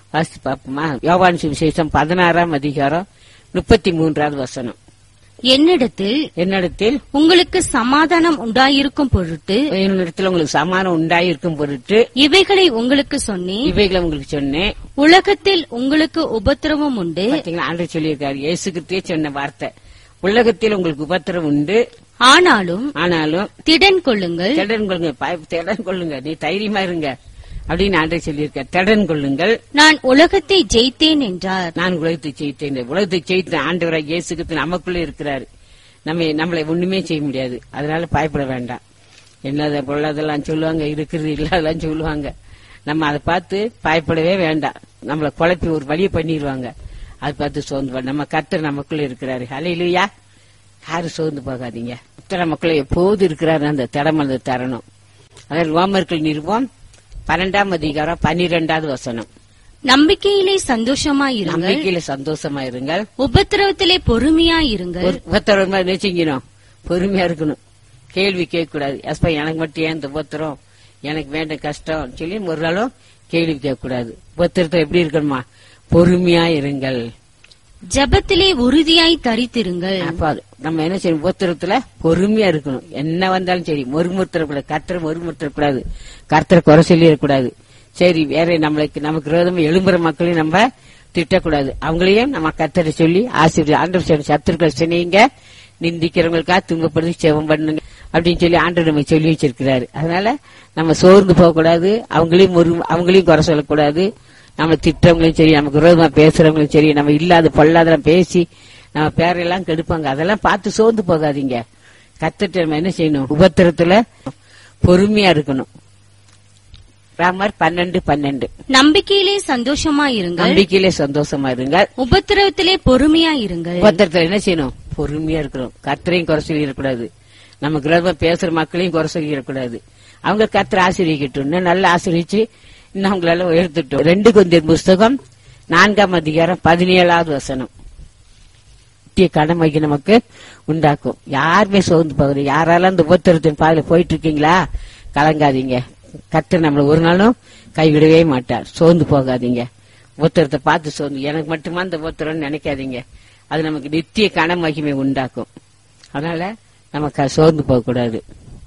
வாசித்து பார்ப்போமா யோவான் சுவிசேஷம் பதினாறாம் அதிகாரம் முப்பத்தி மூன்றாவது வசனம் என்னிடத்தில் என்னிடத்தில் உங்களுக்கு சமாதானம் உண்டாயிருக்கும் பொருட்டு என்னிடத்தில் உங்களுக்கு சமானம் உண்டாயிருக்கும் பொருட்டு இவைகளை உங்களுக்கு சொன்னேன் இவைகளை உங்களுக்கு சொன்னேன் உலகத்தில் உங்களுக்கு உபத்திரவம் உண்டு பாத்தீங்களா ஆண்டு சொல்லியிருக்காரு இயேசு கிறிஸ்துவே சொன்ன வார்த்தை உலகத்தில் உங்களுக்கு உபத்திரம் உண்டு ஆனாலும் ஆனாலும் திடன் கொள்ளுங்கள் திடன் கொள்ளுங்க பய- திடன் கொள்ளுங்க நீ தைரியமா இருங்க அப்படின்னு ஆண்டை சொல்லியிருக்கார் திடன் கொள்ளுங்கள் நான் உலகத்தை ஜெயித்தேன் என்றார் நான் உலகத்தை ஜெயித்தேன் இந்த உலகத்தை ஜெயித்த ஆண்டவராக இயேசு கிறிஸ்து நமக்குள்ள இருக்கிறாரு நம்ம நம்மளை ஒண்ணுமே செய்ய முடியாது அதனால பயப்பட வேண்டாம் என்னத பொருளாதெல்லாம் சொல்லுவாங்க இருக்கிறது இல்லாதெல்லாம் சொல்லுவாங்க நம்ம அதை பார்த்து பயப்படவே வேண்டாம் நம்மளை குழப்பி ஒரு வழியை பண்ணிடுவாங்க அதை பார்த்து சோர்ந்து போ- நம்ம கர்த்தர் நமக்குள்ள இருக்கிறாரு ஹலையிலுயா யாரும் சோர்ந்து போகாதீங்க கர்த்தர் நமக்குள்ள எப்போது இருக்கிறாரு அந்த தடமலை தரணும் அதாவது ரோமர்கள் நிறுவம் பன்னெண்டாம் அதிகாரம் பன்னிரெண்டாவது வசனம் நம்பிக்கையிலே சந்தோஷமாயிருங்கள் நம்பிக்கையில சந்தோஷமா இருங்கள் உபத்திரவத்திலே பொறுமையாயிருங்கள் ஒரு உபத்திரமா நினைச்சிக்கணும் பொறுமையா இருக்கணும் கேள்வி கேட்க கூடாது எஸ்பா எனக்கு மட்டும் ஏன் இந்த உபத்திரம் எனக்கு வேண்ட கஷ்டம் சொல்லி ஒரு நாளும் கேள்வி கேட்க கூடாது உபத்திரத்தை எப்படி இருக்கணுமா பொறுமையா இருங்கள் ஜெபத்திலே உறுதியாய் தரித்திருங்கள் அப்ப அது நம்ம என்ன செய்யணும் உபத்திரத்துல பொறுமையா இருக்கணும் என்ன வந்தாலும் சரி மொறுமுறுத்தக்கூடாது கர்த்தரை மொறுமுறுத்தக்கூடாது கர்த்தரை குறை சொல்லிடக்கூடாது சரி வேற நம்மளுக்கு நமக்கு விரோதமா எழும்புற மக்களையும் நம்ம திட்டக்கூடாது அவங்களையும் நம்ம கர்த்தரை சொல்லி ஆசிரியர் ஆண்டவர் சொன்ன சத்துருக்கள் சொன்னீங்க நிந்திக்கிறவங்களுக்காக துன்பப்படுத்தி செவம் பண்ணுங்க அப்படின்னு சொல்லி ஆண்டவர் நம்ம சொல்லி வச்சிருக்கிறாரு அதனால நம்ம சோர்ந்து போக கூடாது அவங்களையும் ஒரு அவங்களையும் குறை சொல்லக்கூடாது நம்ம திட்டவங்களையும் சரி நமக்கு விரோதமா பேசுறவங்களும் சரி நம்ம இல்லாத பொல்லாதெல்லாம் பேசி நம்ம பேரெல்லாம் கெடுப்பாங்க அதெல்லாம் பார்த்து சோர்ந்து போகாதீங்க கத்துட்டு நம்ம என்ன செய்யணும் உபத்திரத்துல பொறுமையா இருக்கணும் ராமர் பன்னெண்டு பன்னெண்டு நம்பிக்கையிலே சந்தோஷமாயிருங்கள் நம்பிக்கையிலே சந்தோஷமா இருங்க உபத்திரவத்திலே பொறுமையாயிருங்கள் உபத்திரத்துல என்ன செய்யணும் பொறுமையா இருக்கணும் கர்த்தரையும் குறை சொல்லிடக்கூடாது நமக்கு விரோதமா பேசுற மக்களையும் குறை சொல்லிடக்கூடாது அவங்க கர்த்தர் ஆசிரியக்கட்டும் இன்னும் நல்லா ஆசிரியச்சு இன்னும் அவங்களால உயர்த்தட்டும் ரெண்டு கொஞ்சம் புஸ்தகம் நான்காம் அதிகாரம் பதினேழாவது வசனம் நித்திய கடமைக்கு நமக்கு உண்டாக்கும் யாருமே சோர்ந்து போகுது யாராலும் அந்த உபத்திரத்தின் பாதையில போயிட்டு இருக்கீங்களா கலங்காதீங்க கர்த்தர் நம்மள ஒரு நாளும் கைவிடவே மாட்டார் சோர்ந்து போகாதீங்க உபத்திரத்தை பார்த்து சோர்ந்து எனக்கு மட்டுமா அந்த உபத்திரம்னு நினைக்காதீங்க அது நமக்கு நித்திய கன மகிமை உண்டாக்கும் அதனால நமக்கு அது சோர்ந்து போக கூடாது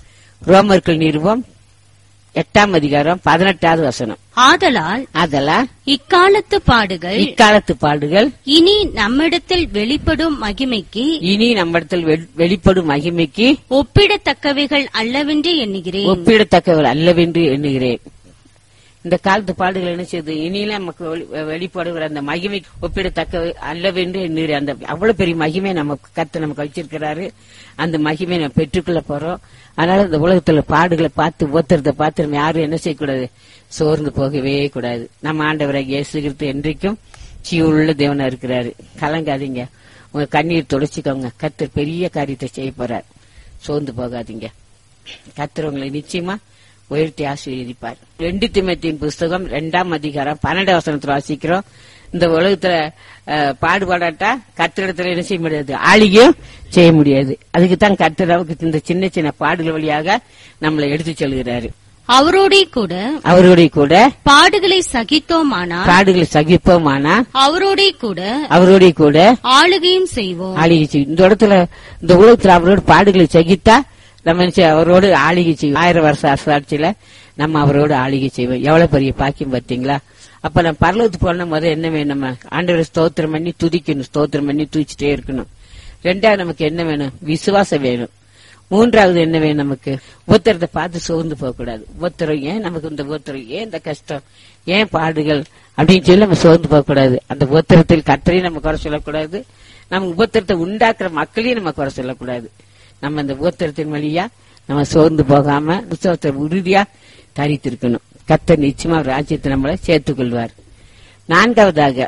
ரோமர்கள் நிறுவம் எட்டாம் அதிகாரம் பதினெட்டாவது வசனம் ஆதலால் அதெல்லாம் இக்காலத்து பாடுகள் இக்காலத்து பாடுகள் இனி நம்மிடத்தில் வெளிப்படும் மகிமைக்கு இனி நம்மிடத்தில் வெ- வெளிப்படும் மகிமைக்கு ஒப்பிடத்தக்கவைகள் அல்லவென்று எண்ணுகிறேன் ஒப்பிடத்தக்கவர் அல்லவென்று எண்ணுகிறேன் இந்த காலத்து பாடுகள் என்ன செய்யுது இனியில நமக்கு வெளி- வெளிப்படுகிற அந்த மகிமை ஒப்பிடத்தக்க அல்லவென்று எண்ணுகிறேன் அந்த அவ்வளவு பெரிய மகிமை நமக்கு கத்து நமக்கு வச்சிருக்கிறாரு அந்த மகிமை நம்ம பெற்றுக்கொள்ள போறோம் அதனால இந்த உலகத்துல பாடுகளை பார்த்து ஒத்துறத பார்த்து நம்ம யாரும் என்ன செய்யக்கூடாது சோர்ந்து போகவே கூடாது நம்ம ஆண்டவராக இயேசுகிறது என்றைக்கும் சீவுள்ள தேவனா இருக்கிறாரு கலங்காதீங்க உங்க கண்ணீர் துடைச்சிக்கோங்க கத்தர் பெரிய காரியத்தை செய்ய போறார் சோர்ந்து போகாதீங்க கத்தர் உங்களை நிச்சயமா உயர்த்தி ஆசீர்வதிப்பார் ரெண்டு திமத்தின் புஸ்தகம் ரெண்டாம் அதிகாரம் பன்னெண்டு வசனத்துல வாசிக்கிறோம் இந்த உலகத்துல அஹ், பாடுபாடாட்டா கத்திரிடத்துல என்ன செய்ய முடியாது ஆளியும் செய்ய முடியாது அதுக்கு தான் கர்த்தர் நமக்கு இந்த சின்ன சின்ன பாடுகள் வழியாக நம்மளை எடுத்து செல்கிறாரு அவரோடே கூட அவருடைய கூட பாடுகளை சகித்தோமானால் பாடுகளை சகிப்போமானா அவரோடே கூட அவருடைய கூட ஆளுகையும் செய்வோம் ஆளிகை செய்யும் இந்த இடத்துல இந்த உலகத்துல அவரோட பாடுகளை சகித்தா நம்ம என்ன செய்ய- அவரோடு ஆளிகை செய்வோம் ஆயிரம் வருஷ அரசாட்சியில நம்ம அவரோடு ஆளிகை செய்வோம் எவ்வளவு பெரிய பாக்கியம் பார்த்தீங்களா அப்ப நம்ம பரலோகத்துக்கு போன முதல்ல என்ன வேணும் நம்ம ஆண்டவரை ஸ்தோத்திரம் பண்ணி துதிக்கணும் ஸ்தோத்திரம் பண்ணி துதிச்சுட்டே இருக்கணும் ரெண்டாவது நமக்கு என்ன வேணும் விசுவாசம் வேணும் மூன்றாவது என்ன வேணும் நமக்கு உத்தரத்தை பார்த்து சோர்ந்து போக கூடாது உத்தரம் ஏன் நமக்கு இந்த உத்தரம் ஏன் இந்த கஷ்டம் ஏன் பாடுகள் அப்படின்னு சொல்லி நம்ம சோர்ந்து போக கூடாது அந்த உத்தரத்தில் கத்தரையும் நம்ம குறை சொல்லக்கூடாது நம்ம உபத்திரத்தை உண்டாக்குற மக்களையும் நம்ம குறை சொல்லக்கூடாது நம்ம இந்த உபத்திரத்தின் வழியா நம்ம சோர்ந்து போகாம விசுவாசத்தை உறுதியா தரித்திருக்கணும் கத்தர் நிச்சயமா அவர் ராஜ்யத்தை நம்மளை சேர்த்துக் கொள்வார் நான்காவதாக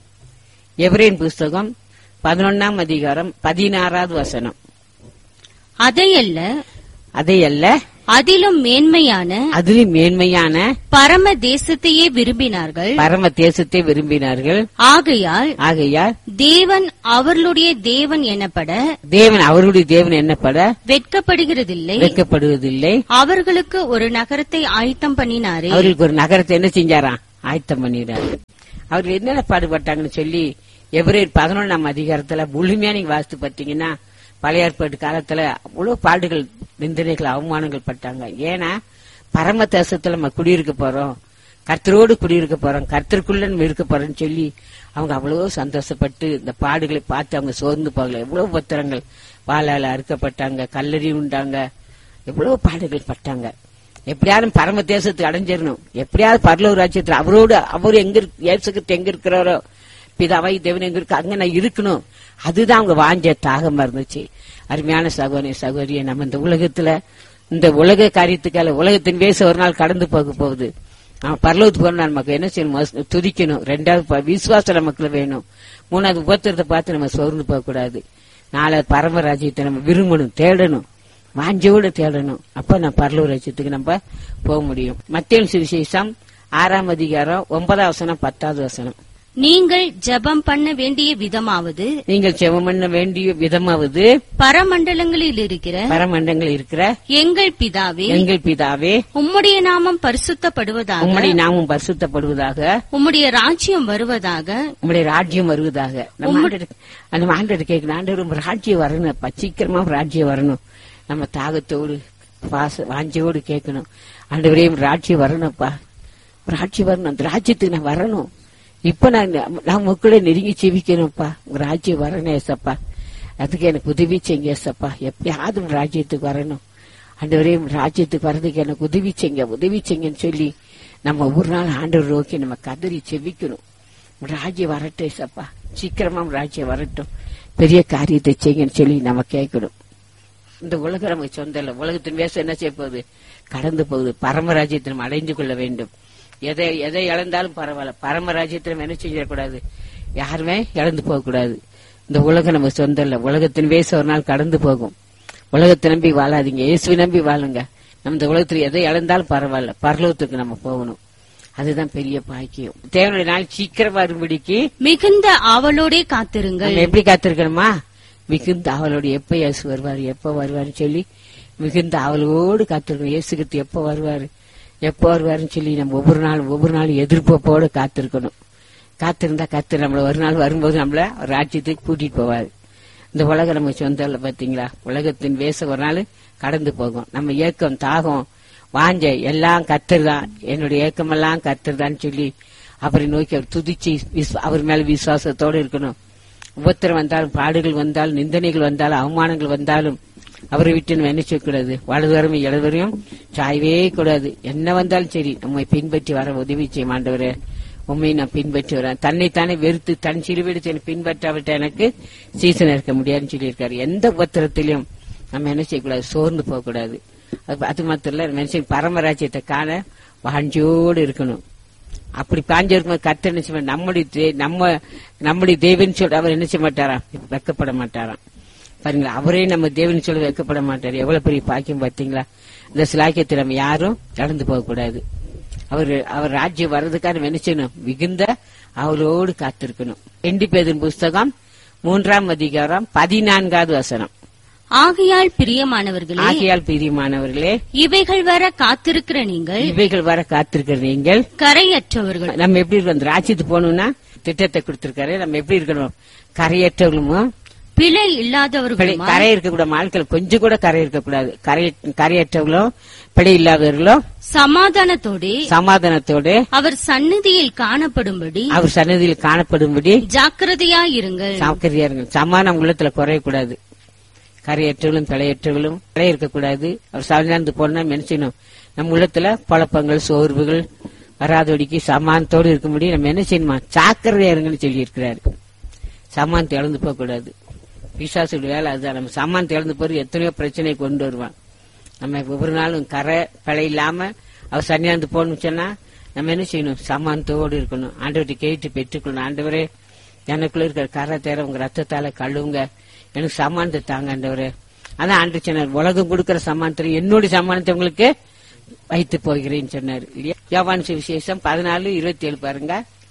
எவரேன் புஸ்தகம் பதினொன்னாம் அதிகாரம் பதினாறாவது வசனம் அதையல்ல அதையல்ல அதிலும் மேன்மையான அதிலும் மேன்மையான பரம தேசத்தையே விரும்பினார்கள் பரம தேசத்தை விரும்பினார்கள் ஆகையால் ஆகையால் தேவன் அவர்களுடைய தேவன் எனப்பட தேவன் அவருடைய தேவன் என்னப்பட வெட்கப்படுகிறதில்லை வைக்கப்படுவதில்லை அவர்களுக்கு ஒரு நகரத்தை ஆயத்தம் பண்ணினாரே அவர்களுக்கு ஒரு நகரத்தை என்ன செஞ்சாராம் ஆயத்தம் பண்ணிடுறாரு அவர் என்னென்ன பாடுபட்டாங்கன்னு சொல்லி எவரேர் பதினொன்றாம் அதிகாரத்துல முழுமையா நீங்க வாசித்து பார்த்தீங்கன்னா பழைய ஏற்பாட்டு காலத்துல அவ்வளவு பாடுகள் நிந்தனைகள் அவமானங்கள் பட்டாங்க ஏன்னா பரம தேசத்துல நம்ம குடியிருக்க போறோம் கர்த்தரோடு குடியிருக்க போறோம் கர்த்தருக்குள்ள நம்ம இருக்க போறோம்னு சொல்லி அவங்க அவ்வளவு சந்தோஷப்பட்டு இந்த பாடுகளை பார்த்து அவங்க சோர்ந்து போகல எவ்வளவு பத்திரங்கள் வாழால அறுக்கப்பட்டாங்க கல்லறி உண்டாங்க எவ்வளவு பாடுகள் பட்டாங்க எப்படியாவது பரம தேசத்துக்கு அடைஞ்சிடணும் எப்படியாவது பரலூர் ராஜ்யத்துல அவரோடு அவர் எங்க இருக்கு- இயேசு கிறிஸ்து எங்க இருக்கிறாரோ பிதாவை தேவன் எங்க இருக்கு அங்க நான் இருக்கணும் அதுதான் அவங்க வாஞ்ச தாகமா இருந்துச்சு அருமையான சகோதரி சகோதரியை நம்ம இந்த உலகத்துல இந்த உலக காரியத்துக்கால உலகத்தின் வேச ஒரு நாள் கடந்து போக போகுது நம்ம பரலோகத்துக்கு போனா நமக்கு என்ன செய்யணும் முதல்ல துதிக்கணும் ரெண்டாவது ப- விசுவாசம் நமக்குள்ள வேணும் மூணாவது உபத்திரத்தை பார்த்து நம்ம சோர்ந்து போக கூடாது நாலாவது பரம ராஜ்யத்தை நம்ம விரும்பணும் தேடணும் வாஞ்சோடு தேடணும் அப்ப நான் பரலூர் ராஜ்யத்துக்கு நம்ம போக முடியும் மத்திய சுவிசேஷம் ஆறாம் அதிகாரம் ஒன்பதாம் வசனம் பத்தாவது வசனம் நீங்கள் ஜெபம் பண்ண வேண்டிய விதமாவது நீங்கள் செவம் பண்ண வேண்டிய விதமாவது பரமண்டலங்களில் இருக்கிற பரமண்டங்கள் இருக்கிற எங்கள் பிதாவே எங்கள் பிதாவே உம்முடைய நாமம் பரிசுத்தப்படுவதாக உம்முடைய நாமும் பரிசுத்தப்படுவதாக உம்முடைய ராஜ்யம் வருவதாக உம்முடைய ராஜ்யம் வருவதாக நம்ம ஆண்டவர் நம்ம ஆண்டவர் கேட்கணும் ஆண்டவர் உங்க ராஜ்யம் வரணும் அப்பா சீக்கிரமா உங்க ராஜ்யம் வரணும் நம்ம தாகத்தோடு பாச வாஞ்சையோடு கேட்கணும் ஆண்டவரே உங்க ராஜ்யம் வரணும்ப்பா ராஜ்யம் வரணும் அந்த ராஜ்யத்துக்கு நான் வரணும் இப்ப நான் நான் உங்களுக்குள்ள நெருங்கி செவிக்கணும்ப்பா உங்க ராஜ்யம் வரணும் ஏசப்பா அதுக்கு எனக்கு உதவி செய்யுங்க ஏசப்பா எப்படியாவது உங்க ராஜ்யத்துக்கு வரணும் ஆண்டவரே உங்க ராஜ்யத்துக்கு வர்றதுக்கு எனக்கு உதவி செய்யுங்க உதவி செய்யுங்கன்னு சொல்லி நம்ம ஒரு நாள் ஆண்டவர் நோக்கி நம்ம கதறி செவிக்கணும் உங்க ராஜ்யம் வரட்டும் ஏசப்பா சீக்கிரமா உங்க ராஜ்யம் வரட்டும் பெரிய காரியத்தை செய்யுங்கன்னு சொல்லி நம்ம கேட்கணும் இந்த உலகம் நமக்கு சொந்தம் இல்லை உலகத்தின் வேசம் என்ன செய்ய போகுது கடந்து போகுது பரமராஜ்யத்தை நம்ம அடைந்து கொள்ள வேண்டும் எதை எதை இழந்தாலும் பரவாயில்ல பரமராஜ்யத்தை நம்ம என்ன செஞ்சிடக்கூடாது யாருமே இழந்து போக கூடாது இந்த உலகம் நமக்கு சொந்தம் இல்லை உலகத்தின் வேசம் ஒரு நாள் கடந்து போகும் உலகத்தை நம்பி வாழாதீங்க இயேசுவை நம்பி வாழுங்க நம்ம இந்த உலகத்துல எதை இழந்தாலும் பரவாயில்ல பரலோகத்துக்கு நம்ம போகணும் அதுதான் பெரிய பாக்கியம் தேவனுடைய நாள் சீக்கிரம் வரும்படிக்கு மிகுந்த ஆவலோடே காத்திருங்கள் நம்ம எப்படி காத்திருக்கணுமா மிகுந்த அவளோடு எப்ப இயேசு வருவார் எப்ப வருவார்னு சொல்லி மிகுந்த அவளோடு காத்திருக்கணும் இயேசுக்கு எப்ப வருவாரு எப்ப வருவாருன்னு சொல்லி நம்ம ஒவ்வொரு நாளும் ஒவ்வொரு நாளும் எதிர்பார்ப்போடு காத்திருக்கணும் காத்திருந்தா கத்து நம்மள ஒரு நாள் வரும்போது நம்மள ஒரு ராஜ்யத்துக்கு கூட்டிட்டு போவாரு இந்த உலகம் நம்ம சொந்தம் இல்ல பாத்தீங்களா உலகத்தின் வேசம் ஒரு நாள் கடந்து போகும் நம்ம ஏக்கம் தாகம் வாஞ்ச எல்லாம் கத்துறதான் என்னுடைய ஏக்கமெல்லாம் கத்துறதான்னு சொல்லி அவரை நோக்கி அவர் துதிச்சு விஸ்வ- அவர் மேல விசுவாசத்தோடு இருக்கணும் உபத்திரம் வந்தாலும் பாடுகள் வந்தாலும் நிந்தனைகள் வந்தாலும் அவமானங்கள் வந்தாலும் அவரை விட்டு நம்ம என்ன செய்யக்கூடாது வலதுவரும் இடதுவரையும் சாயவே கூடாது என்ன வந்தாலும் சரி நம்மை பின்பற்றி வர உதவி செய்ய மாண்டவரே உண்மையை நான் பின்பற்றி வரேன் தன்னைத்தானே வெறுத்து தன் சிறுவெடுத்து என்னை பின்பற்றாவிட்ட எனக்கு சீசன் இருக்க முடியாதுன்னு சொல்லியிருக்காரு எந்த உபத்திரத்திலையும் நம்ம என்ன செய்யக்கூடாது சோர்ந்து போகக்கூடாது அது அது மாத்திரம் இல்ல மனுஷன் பரமராஜ்யத்தை காண வாஞ்சோடு இருக்கணும் அப்படி பாஞ்சு இருக்கும்போது கர்த்தர் என்ன செய்ய மாட்டார்? நம்முடைய தே- நம்ம நம்முடைய தேவன் சொல்ற அவர் என்ன செய்ய மாட்டாராம் வெக்கப்பட மாட்டாராம் பாருங்களா அவரே நம்ம தேவன் சொல்ல வெக்கப்பட மாட்டார் எவ்வளவு பெரிய பாக்கியம் பார்த்தீங்களா இந்த சிலாக்கியத்தை நம்ம யாரும் கடந்து போக கூடாது அவர் அவர் ராஜ்யம் வர்றதுக்காக நம்ம என்ன செய்யணும் மிகுந்த அவரோடு காத்திருக்கணும் ரெண்டு பேதின் புஸ்தகம் மூன்றாம் அதிகாரம் பதினான்காவது வசனம் ஆகையால் பிரியமானவர்களே ஆகையால் பிரியமானவர்களே இவைகள் வர காத்திருக்கிற நீங்கள் இவைகள் வர காத்திருக்கிற நீங்கள் கரையற்றவர்கள் நம்ம எப்படி இருக்கணும் அந்த ராஜ்யத்துக்கு போகணும்னா திட்டத்தை கொடுத்திருக்காரு நம்ம எப்படி இருக்கணும் கரையற்றவர்களும் பிழை இல்லாதவர்களும் கரை இருக்கக்கூடாது ஆட்கள் கொஞ்சம் கூட கரை இருக்கக்கூடாது கரை கரையற்றவர்களும் பிழை இல்லாதவர்களும் சமாதானத்தோடே சமாதானத்தோடு அவர் சந்நிதியில் காணப்படும்படி அவர் சன்னதியில் காணப்படும்படி ஜாக்கிரதையாயிருங்கள் சாக்கரியாருங்க சமாதானம் உள்ளத்துல குறையக்கூடாது கரையற்றவர்களும் பிழையற்றவர்களும் பிழை இருக்கக்கூடாது அவர் சார்ந்து போனா மெனச்சிடணும் நம்ம உள்ளத்துல குழப்பங்கள் சோர்வுகள் வராதபடிக்கு சமானத்தோடு இருக்கும்படி நம்ம என்ன செய்யணுமா சாக்கரையா இருங்கன்னு சொல்லி இருக்கிறாரு சமானத்தை இழந்து போக கூடாது பிசாசுடைய வேலை அதுதான் நம்ம சமானத்தை இழந்து போறது எத்தனையோ பிரச்சனை கொண்டு வருவான் நம்ம ஒவ்வொரு நாளும் கரை பிழை இல்லாம அவர் சன்னியாந்து போகணும்னு சொன்னா நம்ம என்ன செய்யணும் சமானத்தோடு இருக்கணும் ஆண்டவர்கிட்ட கேட்டு பெற்றுக்கொள்ளணும் ஆண்டவரே எனக்குள்ள இருக்கிற கரை தேர உங்க ரத்தத்தால கழுவுங்க எனக்கு சமானத்தை தாங்க ஆண்டவரே அதான் ஆண்டு சொன்னார் உலகம் கொடுக்கிற சமானத்தை என்னுடைய சமானத்தை உங்களுக்கு வைத்து போகிறேன்னு சொன்னார் இல்லையா யோவான் சுவிசேஷம் பதினாலு இருபத்தி ஏழு பாருங்க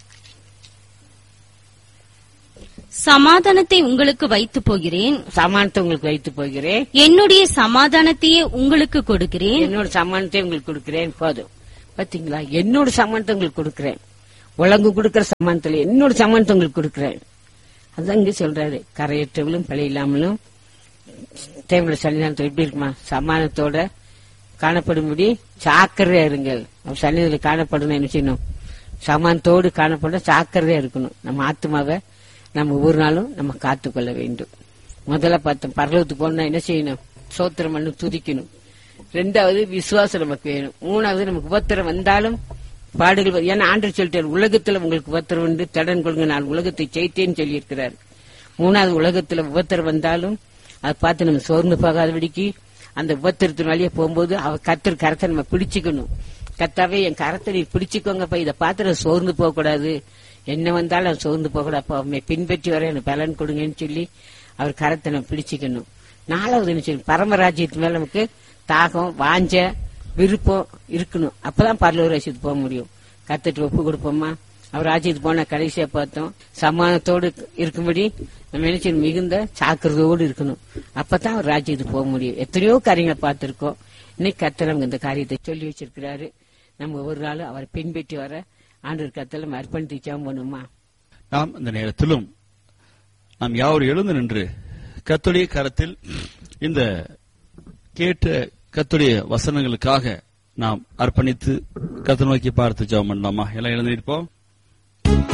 சமாதானத்தை உங்களுக்கு வைத்து போகிறேன் சமானத்தை உங்களுக்கு வைத்து போகிறேன் என்னுடைய சமாதானத்தையே உங்களுக்கு கொடுக்கிறேன் என்னோட சமானத்தை உங்களுக்கு கொடுக்கிறேன் போதும் பாத்தீங்களா என்னோட சமானத்தை உங்களுக்கு கொடுக்கிறேன் உலகம் கொடுக்கிற சமானத்துல என்னோட சமானத்தை உங்களுக்கு கொடுக்குறேன் அதான் இங்க சொல்றாரு கரையற்றவளும் பிழை இல்லாமலும் தேவனுடைய சன்னிதானத்தில் எப்படி இருக்குமா சமானத்தோட காணப்படும்படி சாக்கரையா இருங்கள் நம்ம சன்னிதியில் காணப்படணும் என்ன செய்யணும் சமானத்தோடு காணப்பட சாக்கரையா இருக்கணும் நம்ம ஆத்மாவை நம்ம ஒவ்வொரு நாளும் நம்ம காத்துக்கொள்ள வேண்டும் முதல்ல பார்த்தோம் பரலோகத்துக்கு போனா என்ன செய்யணும் சோத்திரம் பண்ணு துதிக்கணும் ரெண்டாவது விசுவாசம் நமக்கு வேணும் மூணாவது நமக்கு உபத்திரம் வந்தாலும் பாடுகள் வரும். ஏன்னா ஆண்டு சொல்லிட்டார் உலகத்துல உங்களுக்கு உபத்திரம் வந்து தடன் கொள்ளுங்க நான் உலகத்தை ஜெயித்தேன்னு சொல்லியிருக்கிறார் மூணாவது உலகத்துல உபத்திரம் வந்தாலும் அதை பார்த்து நம்ம சோர்ந்து போகாதபடிக்கு அந்த உபத்திரத்தின் வழியே போகும்போது அவ கத்தர் கரத்தை நம்ம பிடிச்சுக்கணும் கத்தாவே என் கரத்தை நீ பிடிச்சுக்கோங்கப்பா இதை பார்த்து நான் சோர்ந்து போக கூடாது என்ன வந்தாலும் நான் சோர்ந்து போக கூடாது அப்பா உண்மை பின்பற்றி வர எனக்கு பலன் கொடுங்கன்னு சொல்லி அவர் கரத்தை நம்ம பிடிச்சுக்கணும் நாலாவது என்ன செய்யணும் பரமராஜ்யத்து மேல நமக்கு தாகம் வாஞ்ச விருப்பம் இருக்கணும் அப்பதான் பரலூர் ராஜ்யத்துக்கு போக முடியும் கத்துட்டு ஒப்பு கொடுப்போமா அவர் ராஜ்யத்துக்கு போனா கடைசியா பார்த்தோம் சமாதானத்தோடு இருக்கும்படி நம்ம என்ன செய்யணும் மிகுந்த சாக்கிரதையோடு இருக்கணும் அப்பதான் அவர் ராஜ்யத்துக்கு போக முடியும் எத்தனையோ காரியங்களை பார்த்திருக்கோம் இன்னைக்கு கத்தர் நமக்கு இந்த காரியத்தை சொல்லி வச்சிருக்கிறாரு நம்ம ஒவ்வொரு நாளும் அவரை பின்பற்றி வர ஆண்டு கத்தல நம்ம அர்ப்பணித்து ஜெபம் பண்ணுமா நாம் இந்த நேரத்திலும் நாம் யாவர் எழுந்து நின்று கத்துடைய கரத்தில் இந்த கேட்ட கத்துடைய வசனங்களுக்காக நாம் அர்ப்பணித்து கத்து நோக்கி பார்த்து ஜெபம் பண்ணலாமா எல்லாம் எழுந்திருப்போம்